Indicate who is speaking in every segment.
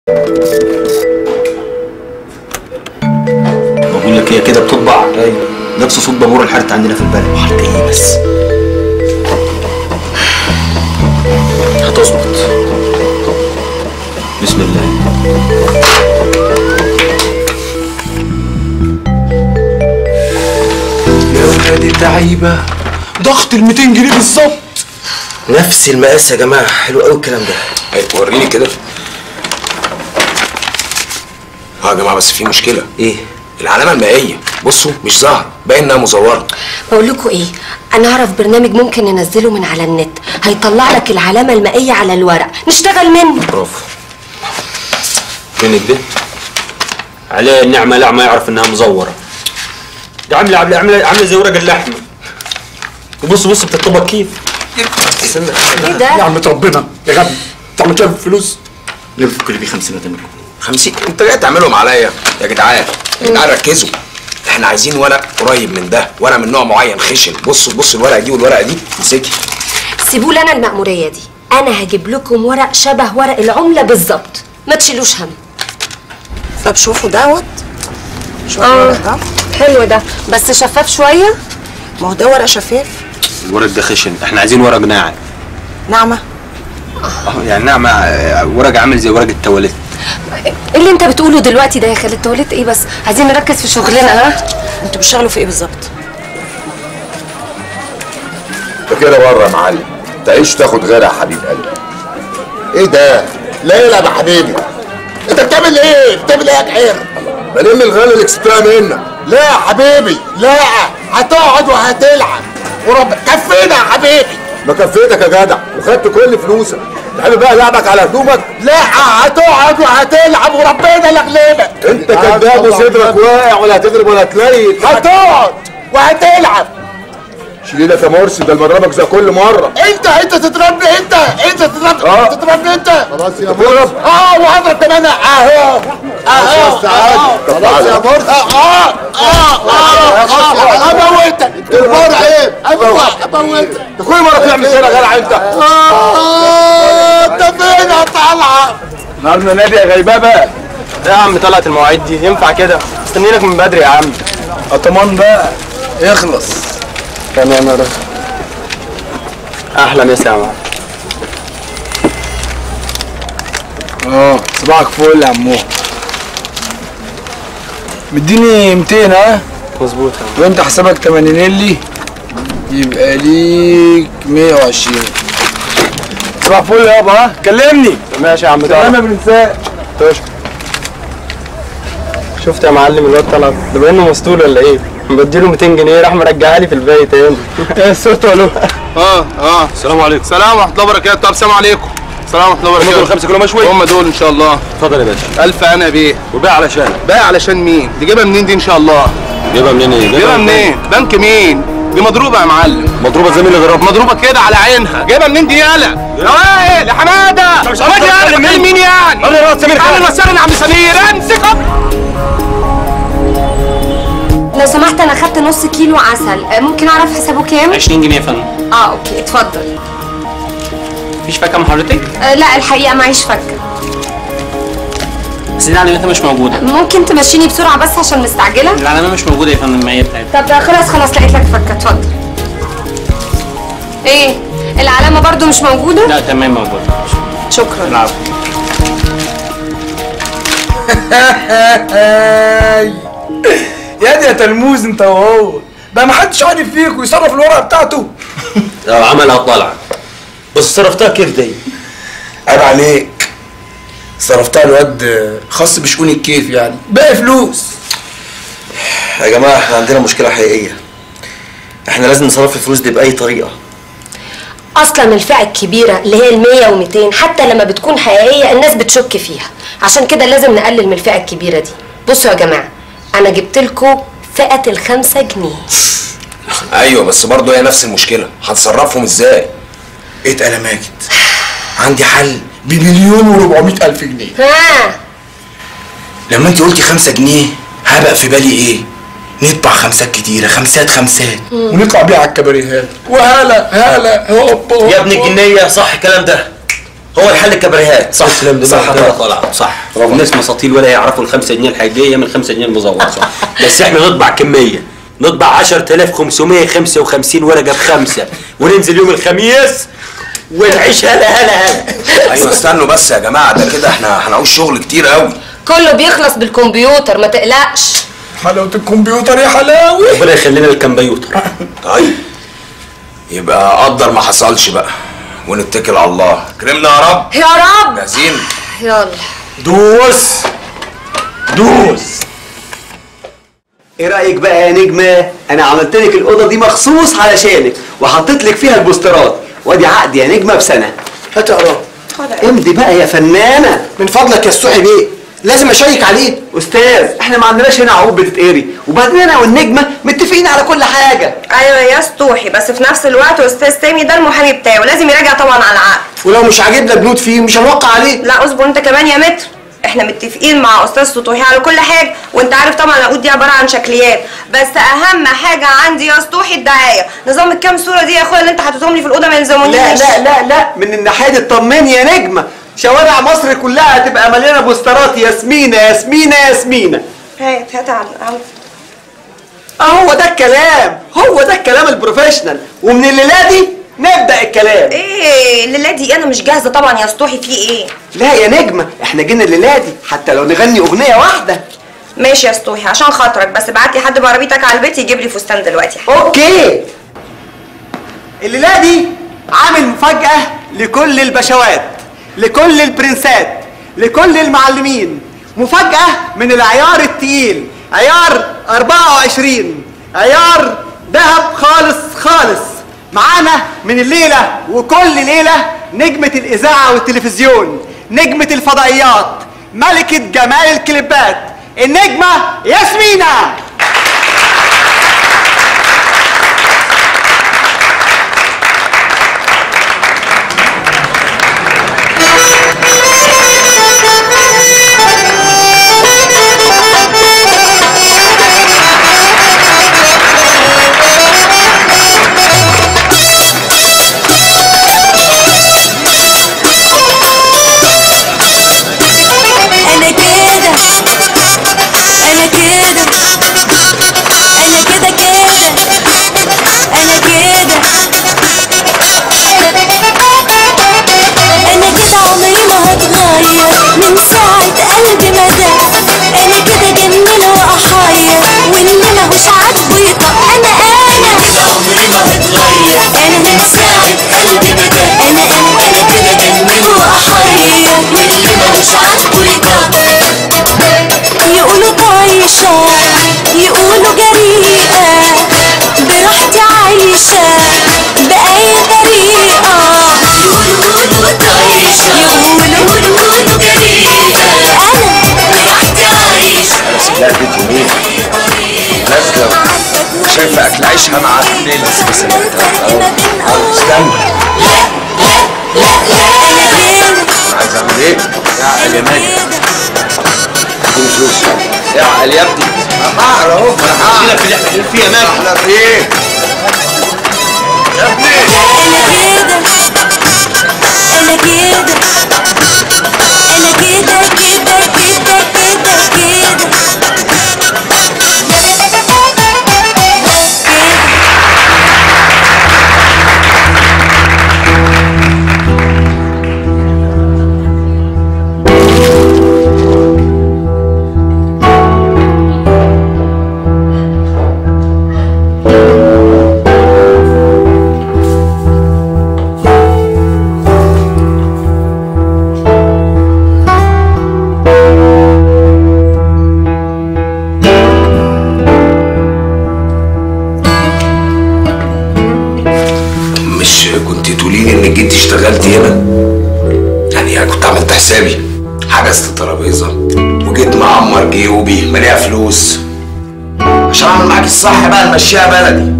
Speaker 1: بقول لك هي كده بتطبع ايوه نفس صوت بابور الحارت عندنا في البلد حارت ايه بس هتظبط بسم الله
Speaker 2: يا ولاد اللعيبه ضغط ال 200 جنيه بالظبط
Speaker 1: نفس المقاس يا جماعه حلو قوي الكلام ده
Speaker 3: اي وريني كده اه يا جماعه بس في مشكله
Speaker 1: ايه
Speaker 3: العلامه المائيه بصوا مش ظاهره باين انها مزوره
Speaker 4: بقول لكم ايه انا اعرف برنامج ممكن ننزله من على النت هيطلع لك العلامه المائيه على الورق نشتغل منه
Speaker 1: برافو فينك ده عليه النعمه لا ما يعرف انها مزوره ده عامله عامله عامله عامله زي ورق اللحمه وبص بص بتطبق كيف
Speaker 4: ايه ده
Speaker 2: يا عم ربنا يا غبي انت عم تشوف فلوس
Speaker 1: لف كل بيه 50 منكم
Speaker 3: 50 انت جاي تعملهم عليا يا جدعان يا جدعان ركزوا احنا عايزين ورق قريب من ده ورق من نوع معين خشن بصوا بصوا الورقه دي والورقه دي امسكي
Speaker 4: سيبوا لي انا المأمورية دي انا هجيب لكم ورق شبه ورق العملة بالظبط ما تشيلوش هم
Speaker 5: طب شوفوا دوت شوفوا
Speaker 4: اه
Speaker 5: الورق ده
Speaker 4: حلو ده بس شفاف شوية
Speaker 5: ما هو ده ورق شفاف
Speaker 1: الورق ده خشن احنا عايزين ورق ناعم
Speaker 5: ناعمه
Speaker 1: اه يعني ناعم آه، ورق عامل زي ورق التواليت
Speaker 4: ايه اللي انت بتقوله دلوقتي ده يا خالد توليت ايه بس عايزين نركز في شغلنا ها
Speaker 5: انتوا بتشتغلوا في ايه بالظبط
Speaker 6: انت كده بره يا معلم تعيش تاخد غيرها يا حبيب قلبي ايه ده لا يلعب يا حبيبي انت بتعمل ايه بتعمل ايه يا كحير بلم الغالي اللي كسبتها منك لا يا حبيبي لا هتقعد وهتلعب ورب كفينا يا حبيبي ما كفيتك يا جدع وخدت كل فلوسك تحب بقى لعبك على هدومك لا هتقعد وهتلعب وربنا اللي غلبك انت كذاب وصدرك واقع ولا هتغلب ولا تلاقي هتقعد وهتلعب شيل لك يا مرسي ده المضربك زي كل مره انت انت تضربني انت انت تضربني اه تضربني انت خلاص يا مرسي اه وهضرب كمان اهو اهو خلاص يا مرسي اه اه اه اه اموتك البار عيب اموتك انت كل مره تعمل كده يا جدع انت اه انت فين يا طلعه
Speaker 2: النهارده نادي يا غيبابه
Speaker 7: ايه يا عم طلعت المواعيد دي ينفع كده مستنيينك من بدري يا عم
Speaker 2: اطمان بقى اخلص
Speaker 7: تمام يا ريس احلى مسا يا معلم
Speaker 2: اه صباحك فل يا عمو مديني 200 ها
Speaker 7: مظبوط يا عم
Speaker 2: وانت حسابك 80 لي يبقى ليك 120 صباح الفل يابا ها كلمني
Speaker 7: ماشي يا عم
Speaker 2: سلام
Speaker 7: طلعت
Speaker 2: يا برنسات
Speaker 7: تشكر شفت يا معلم الواد طلعت ده بانه مسطول ولا ايه بديله 200 جنيه راح مرجعها لي في البيت تاني ايه الصوت ولو
Speaker 8: اه اه
Speaker 1: السلام عليكم
Speaker 8: سلام ورحمه الله وبركاته طب سلام عليكم سلام ورحمه الله وبركاته
Speaker 1: دول 5 كيلو مشوي
Speaker 8: هم دول ان شاء الله
Speaker 1: اتفضل يا باشا
Speaker 8: الف انا بيه
Speaker 1: وبيع علشان
Speaker 8: بقى علشان مين دي جايبها منين دي ان شاء الله
Speaker 1: جايبها منين ايه
Speaker 8: جايبها منين بنك مين دي مضروبه يا معلم
Speaker 1: مضروبه زي مين اللي جربها
Speaker 8: مضروبه كده على عينها جايبها منين دي يالا يا وائل يا حماده
Speaker 1: مش عارف
Speaker 8: واد يالا
Speaker 1: تتكلم
Speaker 8: بتكلم
Speaker 1: مين؟
Speaker 8: مين يعني
Speaker 1: أنا راس سمير
Speaker 8: اهلا
Speaker 1: خالد.
Speaker 8: وسهلا يا عم سمير امسك
Speaker 4: لو سمحت انا خدت نص كيلو عسل آه، ممكن اعرف حسابه كام
Speaker 7: 20 جنيه يا فندم
Speaker 4: اه اوكي اتفضل
Speaker 7: مفيش فاكهه من حضرتك
Speaker 4: آه لا الحقيقه معيش فكه
Speaker 7: بس دي العلامه مش موجوده
Speaker 4: ممكن تمشيني بسرعه بس عشان مستعجله
Speaker 7: العلامه مش موجوده يا فندم ما هي بتاعتها
Speaker 4: طب خلاص خلاص لقيت لك فكه اتفضل ايه العلامه برضو مش موجوده
Speaker 7: لا تمام موجوده
Speaker 4: شكرا
Speaker 7: العفو
Speaker 2: يا دي يا تلموذ انت وهو بقى ما حدش عارف فيك ويصرف الورقه بتاعته
Speaker 1: اه عملها طالعه بس صرفتها كيف دي
Speaker 2: عيب عليك صرفتها الواد خاص بشؤون الكيف يعني باقي فلوس
Speaker 1: يا جماعه احنا عندنا مشكله حقيقيه احنا لازم نصرف الفلوس دي باي طريقه
Speaker 4: اصلا الفئه الكبيره اللي هي ال100 و200 حتى لما بتكون حقيقيه الناس بتشك فيها عشان كده لازم نقلل من الفئه الكبيره دي بصوا يا جماعه انا جبت لكم فئه الخمسة جنيه
Speaker 3: ايوه بس برضه هي نفس المشكله هتصرفهم ازاي
Speaker 2: اتقل يا ماجد عندي حل بمليون و400 الف جنيه
Speaker 4: ها
Speaker 2: لما انت قلتي خمسة جنيه هبق في بالي ايه نطبع خمسات كتيرة خمسات خمسات ونطلع بيها على الكباريهات وهلا هلا هوب هوب
Speaker 1: يا ابن الجنيه صح الكلام ده هو الحل الكبريهات صح
Speaker 3: تسلم
Speaker 1: صح
Speaker 3: دماغك.
Speaker 1: كده طلع صح الناس مساطيل ولا يعرفوا الخمسة جنيه الحقيقية من الخمسة جنيه المزورة صح بس احنا نطبع كمية نطبع 10555 ورقة بخمسة وننزل يوم الخميس ونعيش هلا هلا هلا
Speaker 3: ايوه استنوا بس يا جماعه ده كده احنا هنعوز شغل كتير قوي
Speaker 4: كله بيخلص بالكمبيوتر ما تقلقش
Speaker 3: حلاوه الكمبيوتر يا حلاوه
Speaker 1: ربنا يخلينا الكمبيوتر
Speaker 3: طيب يبقى قدر ما حصلش بقى ونتكل على الله كرمنا يا رب
Speaker 4: يا رب
Speaker 3: جاهزين
Speaker 4: يلا
Speaker 1: دوس دوس
Speaker 9: ايه رايك بقى يا نجمه انا عملت لك الاوضه دي مخصوص علشانك وحطيت لك فيها البوسترات وادي عقد يا نجمه بسنه
Speaker 2: هات اقراه
Speaker 9: امضي بقى يا فنانه
Speaker 2: من فضلك يا السوحي بيه لازم اشيك عليه
Speaker 9: استاذ احنا ما عندناش هنا عقود بتتقري وبعدين انا والنجمه متفقين على كل حاجه
Speaker 5: ايوه يا سطوحي بس في نفس الوقت استاذ سامي ده المحامي بتاعي ولازم يراجع طبعا على العقد
Speaker 2: ولو مش عاجبنا بنود فيه مش هنوقع عليه
Speaker 5: لا اصبر انت كمان يا متر احنا متفقين مع استاذ سطوحي على كل حاجه وانت عارف طبعا العقود دي عباره عن شكليات بس اهم حاجه عندي يا سطوحي الدعايه نظام الكام صوره دي يا اخويا اللي انت حاططهم لي في الاوضه ما يلزمونيش
Speaker 9: لا لا لا لا من الناحيه دي اطمني يا نجمه شوارع مصر كلها هتبقى مليانه بوسترات ياسمينه ياسمينه ياسمينه
Speaker 5: هات هات على الأرض.
Speaker 9: اهو ده الكلام هو ده الكلام البروفيشنال ومن الليله دي نبدا الكلام
Speaker 5: ايه الليله دي انا مش جاهزه طبعا يا سطوحي في ايه
Speaker 9: لا يا نجمه احنا جينا الليله دي حتى لو نغني اغنيه واحده
Speaker 5: ماشي يا سطوحي عشان خاطرك بس بعت لي حد بعربيتك على البيت يجيب لي فستان دلوقتي
Speaker 9: اوكي الليله دي عامل مفاجاه لكل البشوات لكل البرنسات لكل المعلمين مفاجاه من العيار التقيل عيار 24 عيار ذهب خالص خالص معانا من الليله وكل ليله نجمه الاذاعه والتلفزيون نجمه الفضائيات ملكه جمال الكليبات النجمه ياسمينه
Speaker 10: انا كده انا كده انا كده كده انا كده انا كده عمري ما هتغير من ساعة قلبي ما دق انا كده جنن واحير واللي ماهوش عاجبه يطق انا انا كده عمري ما هتغير انا من ساعة قلبي ما دق انا انا انا كده جنن واحير واللي ماهوش عاجبه يطق يقولوا طايشة يقولوا جريئة براحتي عايشة بأي طريقة يقولوا طايشة يقولوا يقولوا جريئة أنا براحتي عايشة
Speaker 3: لا فيديو مين نازله شايفه اكل عيشها مع ليه بس بس استنى عايز اعمل ايه؟ اعقل يا ماجد اديني فلوس اعقل يا ابني اعقل اهو ما انا هعقل في اللي احنا فيه يا ماجد احنا في ايه؟ يا ابني
Speaker 10: أنا كده أنا كده أنا كده كده كده كده كده
Speaker 3: مش كنت تقولي لي انك جيت اشتغلت هنا يعني انا كنت عملت حسابي حجزت ترابيزه وجيت معمر جيوبي مليها فلوس عشان اعمل معاك الصح بقى نمشيها بلدي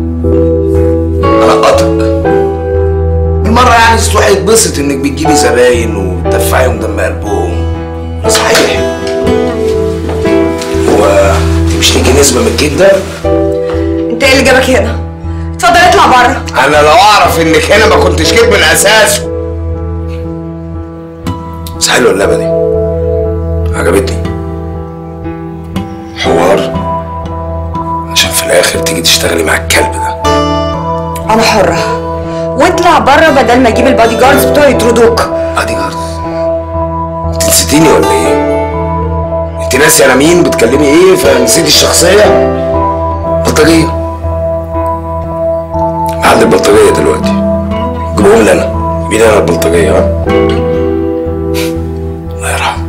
Speaker 3: القطك المره يعني الواحد يتبسط انك بتجيبي زباين وتدفعيهم دم قلبهم صحيح هو مش ليكي نسبه من الكيك ده
Speaker 5: انت ايه اللي جابك هنا اتفضل اطلع بره
Speaker 3: انا لو اعرف انك هنا ما كنتش جيت من اساسه بس حلوه اللعبه دي عجبتني حوار عشان في الاخر تيجي تشتغلي مع الكلب ده
Speaker 5: انا حره واطلع بره بدل ما اجيب البادي جاردز بتوعي يطردوك
Speaker 3: بادي جارد انت نسيتيني ولا ايه؟ انت ناسي انا مين بتكلمي ايه فنسيتي الشخصيه؟ بلطجيه محل البلطجيه دلوقتي جيبوهم لي انا جيبي انا البلطجيه ها؟ الله يرحمه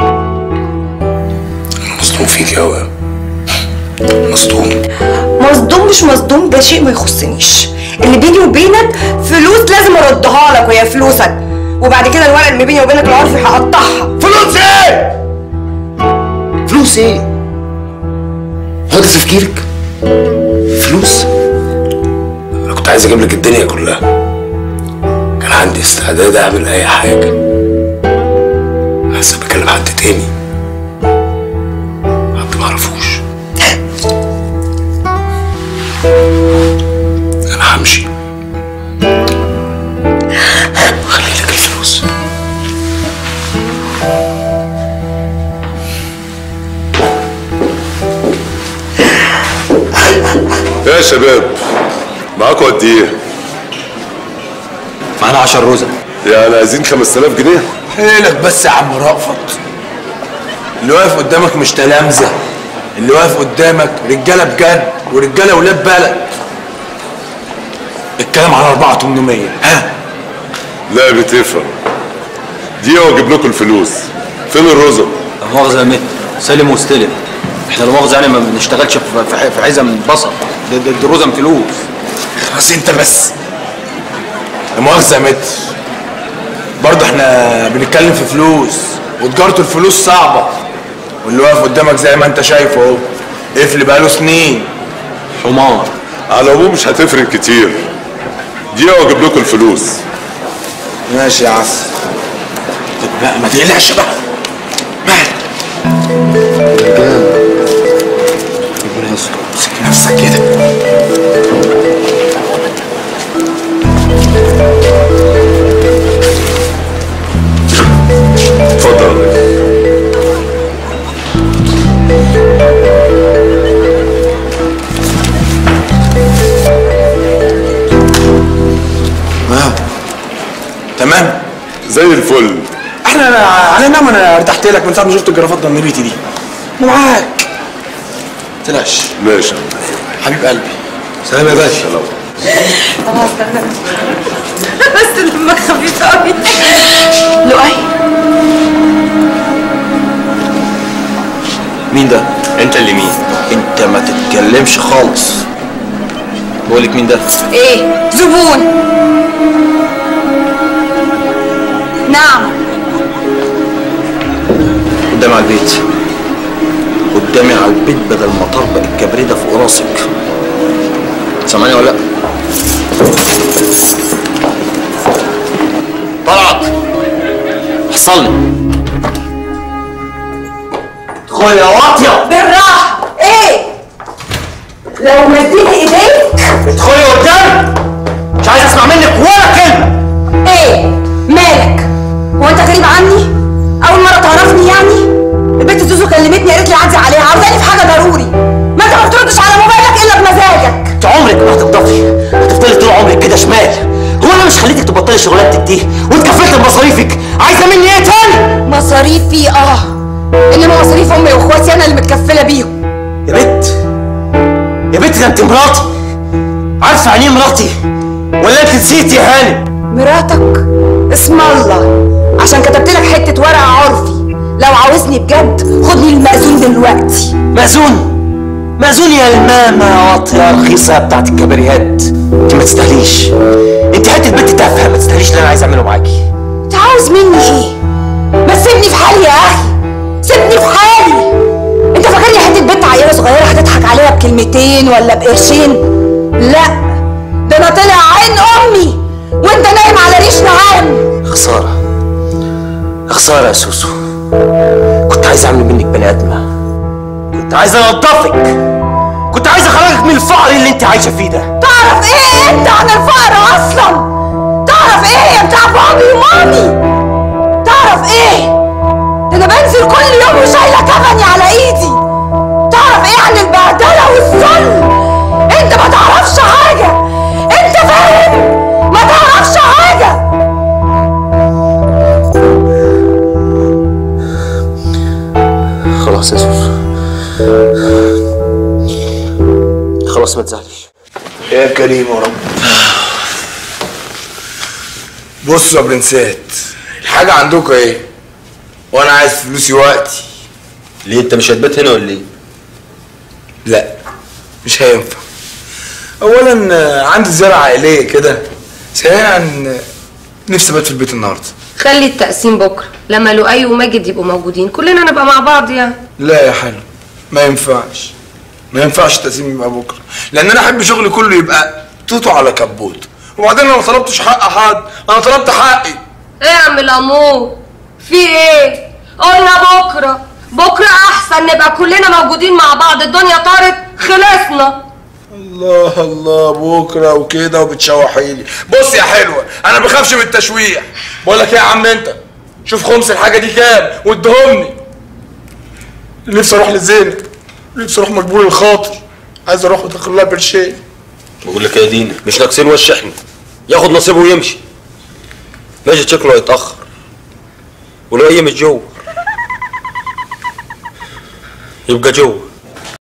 Speaker 3: انا مصدوم فيك قوي مصدوم
Speaker 5: مصدوم مش مصدوم ده شيء ما يخصنيش اللي بيني وبينك فلوس لازم اردها لك وهي فلوسك وبعد كده الورق اللي بيني وبينك العرفي هقطعها
Speaker 3: فلوس ايه؟ فلوس ايه؟ هو ده تفكيرك؟ فلوس؟ انا كنت عايز اجيب لك الدنيا كلها كان عندي استعداد اعمل اي حاجه بس بكلم حد تاني حد معرفوش انا همشي خلي لك الفلوس
Speaker 6: يا شباب معاكم قد ايه؟
Speaker 1: معانا 10 روزه
Speaker 6: يعني عايزين 5000 جنيه؟
Speaker 2: حيلك بس يا عم رأفت اللي واقف قدامك مش تلامذة اللي واقف قدامك رجالة بجد ورجالة ولاد بلد الكلام على 4800 ها
Speaker 6: لا بتفهم دي واجيب لكم الفلوس فين الرزق؟
Speaker 1: لا مؤاخذه يا مت سلم واستلم احنا لا مؤاخذه يعني ما بنشتغلش في في- في عزم بصل ده ده- ده رزم فلوس
Speaker 2: خلاص انت بس لا مؤاخذة يا متر برضه احنا بنتكلم في فلوس وتجارة الفلوس صعبة واللي واقف قدامك زي ما انت شايفه اهو قفل بقاله سنين
Speaker 1: حمار
Speaker 6: على العموم مش هتفرق كتير دي واجيب لكم الفلوس
Speaker 2: ماشي يا عسل طب بقى ما تقلقش بقى مالك
Speaker 1: ربنا يستر
Speaker 2: امسك نفسك كده
Speaker 6: اتفضل يا ريس.
Speaker 2: اه تمام
Speaker 6: زي الفل
Speaker 2: احنا على نعم انا ارتحت لك من ساعه ما شفت الجرافات ضميريتي دي انا معاك تلاش
Speaker 6: ماشي
Speaker 2: حبيب قلبي
Speaker 1: سلام يا باشا
Speaker 6: سلام
Speaker 5: خلاص تمام بس دمك خفيف قوي لؤي
Speaker 1: مين ده؟ انت اللي مين؟
Speaker 2: انت ما تتكلمش خالص
Speaker 1: بقول لك مين ده؟
Speaker 5: ايه زبون نعم
Speaker 2: قدامي على البيت قدامي على البيت بدل ما طربق الكبريت ده فوق راسك سامعني ولا لا؟ طلعت حصلني ادخل يا واطيه
Speaker 5: بالراحه ايه لو مديت ايديك
Speaker 2: ادخلي قدام مش عايز اسمع منك ولا كلمه
Speaker 5: ايه مالك هو انت غريب عني اول مره تعرفني يعني البنت زوزو كلمتني قالت لي عدي عليها عاوزاني في حاجه ضروري ما انت ما بتردش على موبايلك الا بمزاجك
Speaker 2: انت عمرك ما هتفضلي هتفضلي طول عمرك كده شمال هو انا مش خليتك تبطلي شغلانتك دي واتكفلت بمصاريفك عايزه مني ايه تاني
Speaker 5: مصاريفي اه انما مصاريف امي واخواتي انا اللي متكفله بيهم
Speaker 2: يا بنت يا بنت ده انت مراتي عارفه يعني ايه مراتي ولا انت نسيتي يا هانم
Speaker 5: مراتك اسم الله عشان كتبت لك حته ورقه عرفي لو عاوزني بجد خدني المأذون دلوقتي
Speaker 2: مأذون مأذون يا الماما يا واطية رخيصة بتاعت الكباريهات انت ما تستاهليش انت حتة بنت تافهة ما تستاهليش اللي انا عايز اعمله معاكي
Speaker 5: انت عاوز مني ايه بس سيبني في حالي يا اخي سيبني في حالي انت فاكرني حته بنت عيله صغيره هتضحك عليها بكلمتين ولا بقرشين لا ده انا طلع عين امي وانت نايم على ريش نعام
Speaker 2: خسارة خسارة يا سوسو كنت عايز اعمل منك بني ادمة كنت عايز انضفك كنت عايز اخرجك من الفقر اللي انت عايشة فيه ده
Speaker 5: تعرف ايه انت عن الفقر اصلا تعرف ايه يا بتاع بابي ومامي تعرف ايه
Speaker 11: انا بنزل كل يوم وشايله كفني على ايدي تعرف ايه عن البهدله والذل انت ما تعرفش حاجه انت فاهم ما تعرفش حاجه
Speaker 1: خلاص يا سوسو خلاص ما تزعلش
Speaker 2: يا كريم يا رب بصوا يا برنسات الحاجة عندكم ايه؟ وانا عايز فلوسي وقتي
Speaker 1: ليه انت مش هتبات هنا ولا ايه؟
Speaker 2: لا مش هينفع اولا آه، عندي زيارة عائلية كده ثانيا آه، نفسي ابات في البيت النهارده
Speaker 4: خلي التقسيم بكره لما لؤي وماجد يبقوا موجودين كلنا نبقى مع بعض يعني
Speaker 2: لا يا حلو ما ينفعش ما ينفعش التقسيم يبقى بكره لان انا احب شغلي كله يبقى توتو على كبوت وبعدين انا ما طلبتش حق حد انا طلبت حقي
Speaker 4: ايه يا عم الامور في ايه قلنا بكره بكره احسن نبقى كلنا موجودين مع بعض الدنيا طارت خلصنا
Speaker 2: الله الله بكره وكده وبتشوحيلي بص يا حلوه انا ما بخافش من التشويح بقول لك ايه يا عم انت شوف خمس الحاجه دي كام وادهمني نفسي اروح لزينب نفسي اروح مجبور الخاطر عايز اروح ودخل لها برشين
Speaker 1: بقول لك يا دينا مش ناقصين وش احنا ياخد نصيبه ويمشي ماجد شكله هيتاخر ولؤي مش جوه يبقى جوه